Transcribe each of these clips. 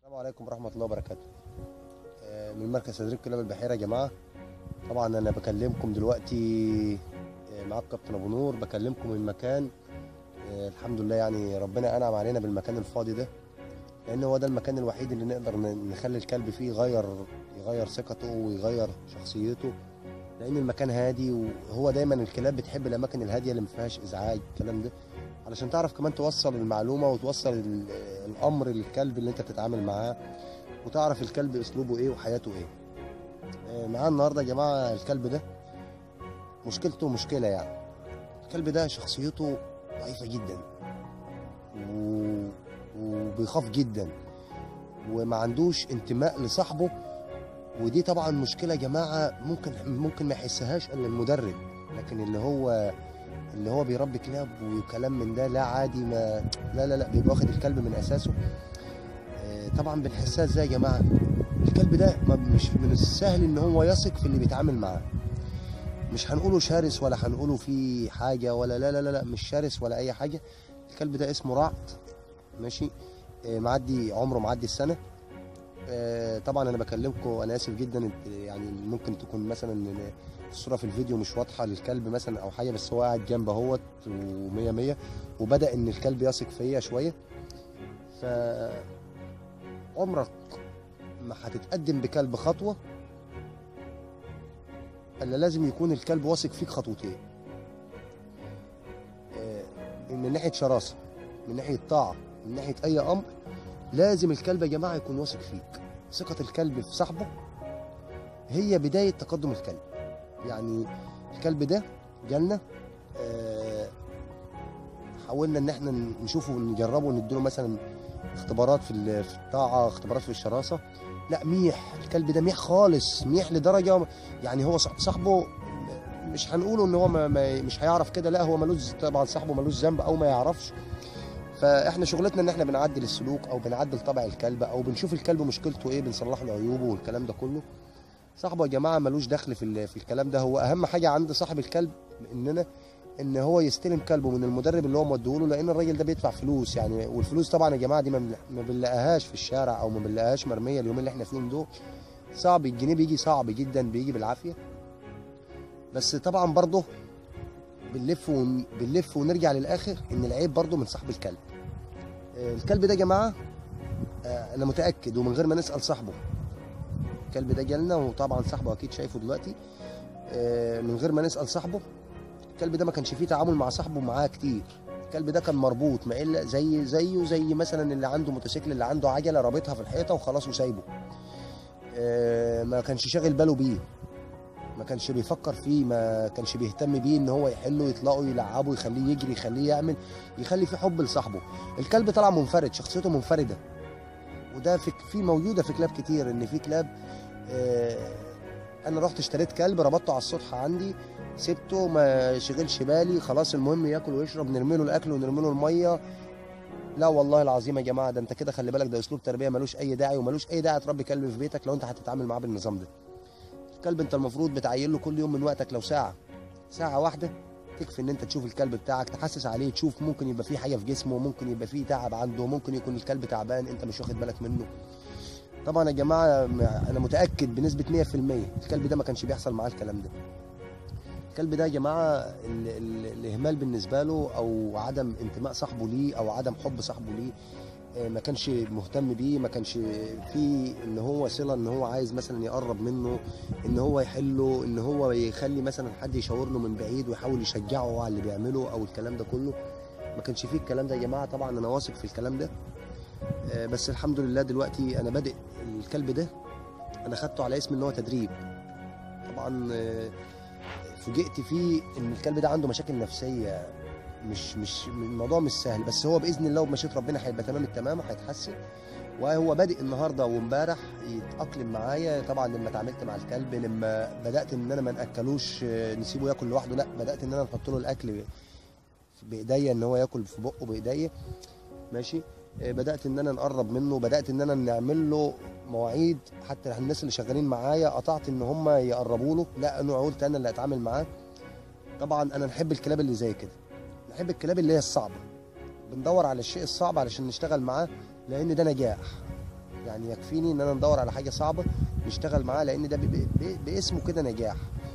عليكم ورحمة الله وبركاته آه، من مركز تدريب كلاب البحيرة يا جماعة طبعا أنا بكلمكم دلوقتي آه، معاك كابتن أبو نور بكلمكم من مكان آه، الحمد لله يعني ربنا أنعم علينا بالمكان الفاضي ده لأن هو ده المكان الوحيد اللي نقدر ن- نخلي الكلب فيه يغير يغير ثقته ويغير شخصيته لأن المكان هادي وهو دايما الكلاب بتحب الأماكن الهادية اللي ما فيهاش إزعاج الكلام ده علشان تعرف كمان توصل المعلومة وتوصل ال- الأمر للكلب اللي أنت بتتعامل معاه وتعرف الكلب اسلوبه ايه وحياته ايه آه، معانا النهارده يا جماعه الكلب ده مشكلته مشكله يعني الكلب ده شخصيته ضعيفه جدا و... وبيخاف جدا وما عندوش انتماء لصاحبه ودي طبعا مشكله يا جماعه ممكن ممكن ما يحسهاش الا المدرب لكن اللي هو اللي هو بيربي كلاب وكلام من ده لا عادي ما لا لا لا بيبقى واخد الكلب من اساسه آه، طبعا بنحسها ازاي يا جماعه الكلب ده ما- مش من السهل ان هو يثق في اللي بيتعامل معاه مش هنقوله شرس ولا هنقوله فيه حاجه ولا لا لا لا, لا مش شرس ولا اي حاجه الكلب ده اسمه رعد ماشي آه، معدي عمره معدي السنه آه، طبعا انا بكلمكم انا اسف جدا إنت- يعني ممكن تكون مثلا الصوره في الفيديو مش واضحه للكلب مثلا او حاجه بس هو قاعد جنب اهوت ومية مية وبدا ان الكلب يثق فيا شويه ف عمرك ما هتتقدم بكلب خطوه الا لازم يكون الكلب واثق فيك خطوتين آه، من ناحيه شراسه من ناحيه طاعه من ناحيه اي امر لازم الكلب يا جماعه يكون واثق فيك ثقه الكلب في صاحبه هي بدايه تقدم الكلب يعني الكلب ده جالنا آه، حاولنا ان احنا نشوفه ونجربه ونديله مثلا اختبارات في ال- في الطاعه اختبارات في الشراسه لا ميح الكلب ده ميح خالص ميح لدرجه يعني هو صاح- صاحبه مش هنقوله ان هو ما ما مش هيعرف كده لا هو ملوش طبعا صاحبه ملوش ذنب او ما يعرفش فاحنا شغلتنا ان احنا بنعدل السلوك او بنعدل طبع الكلب او بنشوف الكلب مشكلته ايه بنصلح له عيوبه والكلام ده كله صاحبه يا جماعه ملوش دخل في ال- في الكلام ده هو اهم حاجه عند صاحب الكلب اننا ان هو يستلم كلبه من المدرب اللي هو موديهوله لان الراجل ده بيدفع فلوس يعني والفلوس طبعا يا جماعه دي ما بنلا- ما بنلاقيهاش في الشارع او ما بنلاقيهاش مرميه اليومين اللي احنا فيهم دول صعب الجنيه بيجي صعب جدا بيجي بالعافيه بس طبعا برضه بنلف ون... بنلف ونرجع للاخر ان العيب برضه من صاحب الكلب آه، الكلب ده يا جماعه آه، انا متاكد ومن غير ما نسال صاحبه الكلب ده جالنا وطبعا صاحبه اكيد شايفه دلوقتي آه، من غير ما نسال صاحبه الكلب ده ما كانش فيه تعامل مع صاحبه معاه كتير الكلب ده كان مربوط ما الا زي زيه زي مثلا اللي عنده موتوسيكل اللي عنده عجله رابطها في الحيطه وخلاص وسايبه آه، ما كانش شاغل باله بيه ما كانش بيفكر فيه ما كانش بيهتم بيه ان هو يحله يطلقه يلعبه يخليه يجري يخليه يعمل يخلي فيه حب لصاحبه الكلب طلع منفرد شخصيته منفرده وده في في موجوده في كلاب كتير ان في كلاب آه، انا رحت اشتريت كلب ربطته على السطح عندي سبته ما شغلش بالي خلاص المهم ياكل ويشرب نرمي له الاكل ونرمي له الميه لا والله العظيم يا جماعه ده انت كده خلي بالك ده اسلوب تربيه ملوش اي داعي وملوش اي داعي تربي كلب في بيتك لو انت هتتعامل معاه بالنظام ده الكلب انت المفروض بتعين له كل يوم من وقتك لو ساعه ساعه واحده تكفي ان انت تشوف الكلب بتاعك تحسس عليه تشوف ممكن يبقى فيه حاجه في جسمه ممكن يبقى فيه تعب عنده ممكن يكون الكلب تعبان انت مش واخد بالك منه طبعا يا جماعه م- انا متاكد بنسبه 100% الكلب ده ما كانش بيحصل معاه الكلام ده الكلب ده يا جماعه ال ال الاهمال بالنسبه له او عدم انتماء صاحبه ليه او عدم حب صاحبه ليه آه، ما كانش مهتم بيه ما كانش في ان هو صله ان هو عايز مثلا يقرب منه ان هو يحله ان هو يخلي مثلا حد يشاور له من بعيد ويحاول يشجعه على اللي بيعمله او الكلام ده كله ما كانش فيه الكلام ده يا جماعه طبعا انا واثق في الكلام ده آه، بس الحمد لله دلوقتي انا بادئ الكلب ده انا خدته على اسم ان هو تدريب طبعا آه، فوجئت فيه ان الكلب ده عنده مشاكل نفسيه مش مش الموضوع مش سهل بس هو باذن الله وبمشيئه ربنا هيبقى تمام التمام هيتحسن وهو بادئ النهارده وامبارح يتاقلم معايا طبعا لما اتعاملت مع الكلب لما بدات ان انا ما ناكلوش آه، نسيبه ياكل لوحده لا بدات ان انا نحط له الاكل بايديا ان هو ياكل في بقه بايديا ماشي آه، بدات ان انا نقرب منه بدات ان انا نعمل له مواعيد حتى الناس اللي شغالين معايا قطعت ان هم يقربوا له لا انا قلت انا اللي اتعامل معاه طبعا انا نحب الكلاب اللي زي كده نحب الكلاب اللي هي الصعبه بندور على الشيء الصعب علشان نشتغل معاه لان ده نجاح يعني يكفيني ان انا ندور على حاجه صعبه نشتغل معاه لان ده بي- بي- باسمه كده نجاح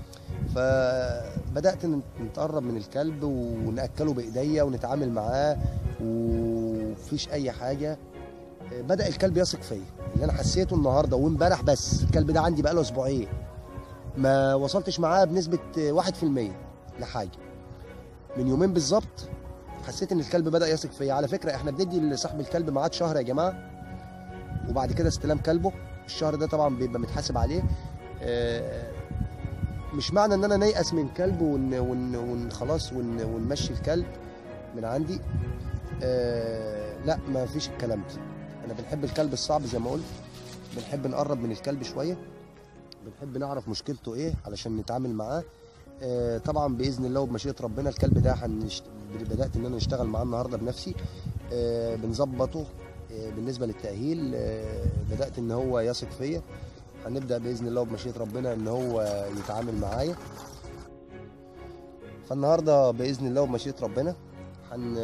فبدات ن- نتقرب من الكلب وناكله بايديا ونتعامل معاه ومفيش اي حاجه بدا الكلب يثق فيا اللي انا حسيته النهارده وامبارح بس الكلب ده عندي بقاله اسبوعين ما وصلتش معاه بنسبه 1% لحاجه من يومين بالظبط حسيت ان الكلب بدا يثق فيا على فكره احنا بندي لصاحب الكلب ميعاد شهر يا جماعه وبعد كده استلام كلبه الشهر ده طبعا بيبقى متحاسب عليه آه، مش معنى ان انا نيأس من كلب ون, ون, ون خلاص ون, ونمشي الكلب من عندي آه، لا ما فيش الكلام ده انا بنحب الكلب الصعب زي ما قلت بنحب نقرب من الكلب شويه بنحب نعرف مشكلته ايه علشان نتعامل معاه آه، طبعا باذن الله وبمشيئه ربنا الكلب ده هنشت... بدات ان انا اشتغل معاه النهارده بنفسي آه، بنظبطه آه، بالنسبه للتاهيل آه، بدات ان هو يثق فيا هنبدا باذن الله وبمشيئه ربنا ان هو يتعامل معايا فالنهارده باذن الله وبمشيئه ربنا هن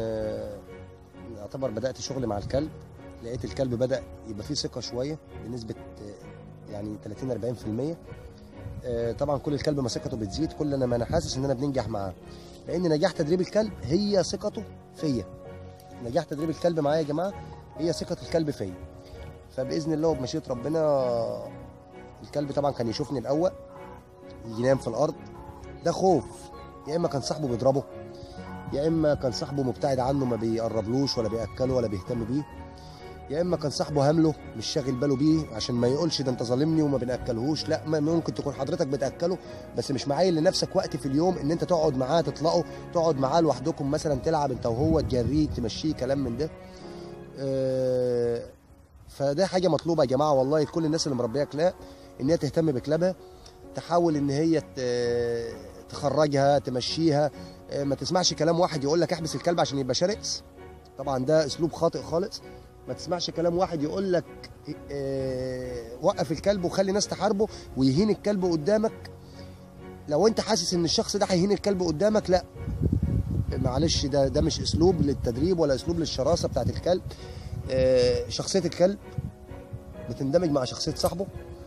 يعتبر بدات شغل مع الكلب لقيت الكلب بدا يبقى فيه ثقه شويه بنسبه آه، يعني 30 40% آه، طبعا كل الكلب ما ثقته بتزيد كل انا ما انا حاسس ان انا بننجح معاه لان نجاح تدريب الكلب هي ثقته فيا نجاح تدريب الكلب معايا يا جماعه هي ثقه الكلب فيا فباذن الله وبمشيئه ربنا الكلب طبعا كان يشوفني الاول ينام في الارض ده خوف يا اما كان صاحبه بيضربه يا اما كان صاحبه مبتعد عنه ما بيقربلوش ولا بياكله ولا بيهتم بيه يا اما كان صاحبه هامله مش شاغل باله بيه عشان ما يقولش ده انت ظالمني وما بناكلهوش لا ما ممكن تكون حضرتك بتاكله بس مش معايل لنفسك وقت في اليوم ان انت تقعد معاه تطلعوا تقعد معاه لوحدكم مثلا تلعب انت وهو تجريه تمشيه كلام من ده آه، فده حاجه مطلوبه يا جماعه والله كل الناس اللي مربيه كلاب ان هي تهتم بكلابها تحاول ان هي ت- تخرجها تمشيها آه، ما تسمعش كلام واحد يقول لك احبس الكلب عشان يبقى شرس طبعا ده اسلوب خاطئ خالص ما تسمعش كلام واحد يقول لك آه، وقف الكلب وخلي ناس تحاربه ويهين الكلب قدامك لو انت حاسس ان الشخص ده هيهين الكلب قدامك لا معلش ده ده مش اسلوب للتدريب ولا اسلوب للشراسه بتاعت الكلب آه، شخصيه الكلب بتندمج مع شخصيه صاحبه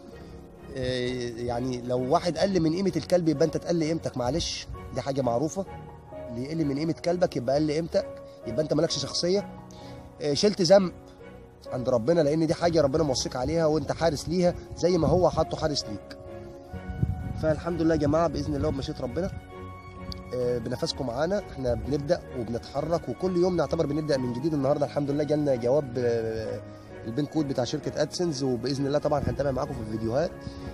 آه، يعني لو واحد قل من قيمه الكلب يبقى انت تقل قيمتك معلش دي حاجه معروفه اللي يقل من قيمه كلبك يبقى قل قيمتك يبقى انت مالكش شخصيه آه، شلت ذنب عند ربنا لان دي حاجه ربنا موصيك عليها وانت حارس ليها زي ما هو حاطه حارس ليك فالحمد لله يا جماعه باذن الله وبمشيئه ربنا آه، بنفسكم معانا احنا بنبدا وبنتحرك وكل يوم نعتبر بنبدا من جديد النهارده الحمد لله جالنا جواب آه، البين كود بتاع شركه ادسنس وباذن الله طبعا هنتابع معاكم في الفيديوهات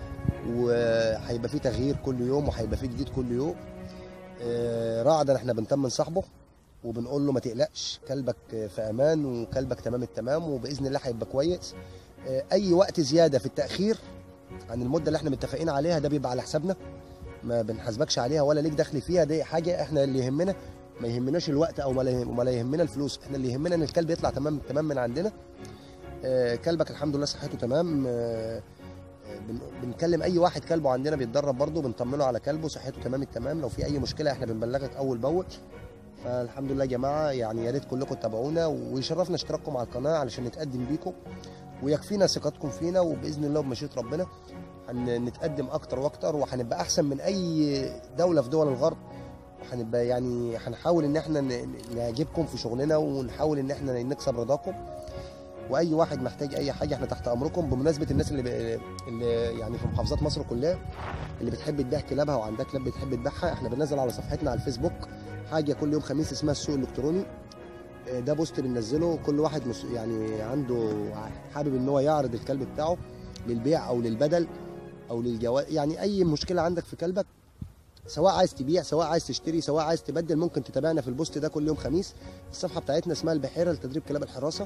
وهيبقى في تغيير كل يوم وهيبقى في جديد كل يوم آه، رعدا احنا بنطمن صاحبه وبنقول له ما تقلقش كلبك في امان وكلبك تمام التمام وباذن الله هيبقى كويس آه، اي وقت زياده في التاخير عن المده اللي احنا متفقين عليها ده بيبقى على حسابنا ما بنحاسبكش عليها ولا ليك دخل فيها دي حاجه احنا اللي يهمنا ما يهمناش الوقت او ما لا يهم- ولا يهمنا الفلوس احنا اللي يهمنا ان الكلب يطلع تمام تمام من عندنا آه، كلبك الحمد لله صحته تمام آه، آه، بن- بنكلم اي واحد كلبه عندنا بيتدرب برضه بنطمنه على كلبه صحته تمام التمام لو في اي مشكله احنا بنبلغك اول باول فالحمد لله يا جماعه يعني يا ريت كلكم تتابعونا ويشرفنا اشتراككم على القناه علشان نتقدم بيكم ويكفينا ثقتكم فينا وباذن الله وبمشيئه ربنا هنتقدم اكتر واكتر وهنبقى احسن من اي دوله في دول الغرب وهنبقى يعني هنحاول ان احنا ن- نعجبكم في شغلنا ونحاول ان احنا نكسب رضاكم واي واحد محتاج اي حاجه احنا تحت امركم بمناسبه الناس اللي, ب... اللي يعني في محافظات مصر كلها اللي بتحب تبيع كلابها وعندها كلاب بتحب تبيعها احنا بننزل على صفحتنا على الفيسبوك حاجه كل يوم خميس اسمها السوق الالكتروني آه، ده بوست بننزله كل واحد مس... يعني عنده حابب ان هو يعرض الكلب بتاعه للبيع او للبدل او للجواز يعني اي مشكله عندك في كلبك سواء عايز تبيع سواء عايز تشتري سواء عايز تبدل ممكن تتابعنا في البوست ده كل يوم خميس الصفحه بتاعتنا اسمها البحيره لتدريب كلاب الحراسه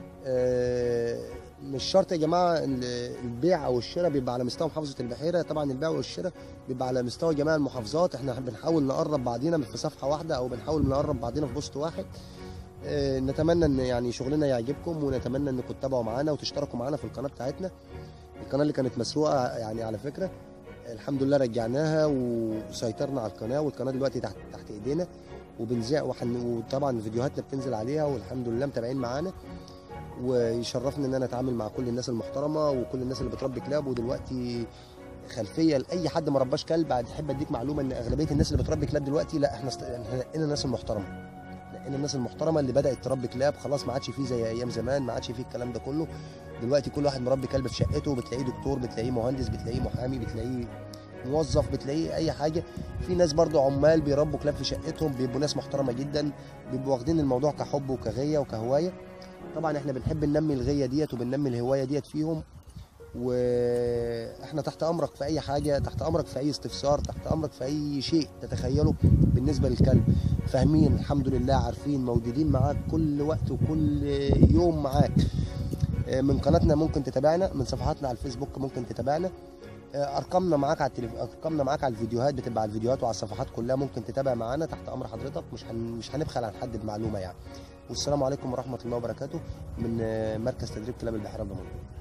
آه، مش شرط يا جماعه ال- البيع او الشراء بيبقى على مستوى محافظه البحيره طبعا البيع والشراء بيبقى على مستوى جميع المحافظات احنا بنحاول نقرب بعضينا في صفحه واحده او بنحاول نقرب بعضينا في بوست واحد آه، نتمنى ان يعني شغلنا يعجبكم ونتمنى انكم تتابعوا معانا وتشتركوا معانا في القناه بتاعتنا القناه اللي كانت مسروقه يعني على فكره الحمد لله رجعناها وسيطرنا على القناه والقناه دلوقتي تحت تحت ايدينا وبنذيع وحن وطبعا فيديوهاتنا بتنزل عليها والحمد لله متابعين معانا ويشرفني ان انا اتعامل مع كل الناس المحترمه وكل الناس اللي بتربي كلاب ودلوقتي خلفيه لاي حد ما رباش كلب بعد احب اديك معلومه ان اغلبيه الناس اللي بتربي كلاب دلوقتي لا احنا است... احنا لقينا الناس المحترمه لقينا الناس المحترمه اللي بدات تربي كلاب خلاص ما عادش فيه زي ايام زمان ما عادش فيه الكلام ده كله دلوقتي كل واحد مربي كلب في شقته بتلاقيه دكتور بتلاقيه مهندس بتلاقيه محامي بتلاقيه موظف بتلاقيه اي حاجه في ناس برضو عمال بيربوا كلاب في شقتهم بيبقوا ناس محترمه جدا بيبقوا واخدين الموضوع كحب وكغيه وكهوايه طبعا احنا بنحب ننمي الغيه ديت وبننمي الهوايه ديت فيهم واحنا تحت امرك في اي حاجه تحت امرك في اي استفسار تحت امرك في اي شيء تتخيله بالنسبه للكلب فاهمين الحمد لله عارفين موجودين معاك كل وقت وكل يوم معاك من قناتنا ممكن تتابعنا من صفحاتنا على الفيسبوك ممكن تتابعنا ارقامنا معاك على التليف... ارقامنا معاك على الفيديوهات بتبقى على الفيديوهات وعلى الصفحات كلها ممكن تتابع معانا تحت امر حضرتك مش هن... مش هنبخل عن حد بمعلومه يعني والسلام عليكم ورحمه الله وبركاته من مركز تدريب كلاب البحيره الضمنيه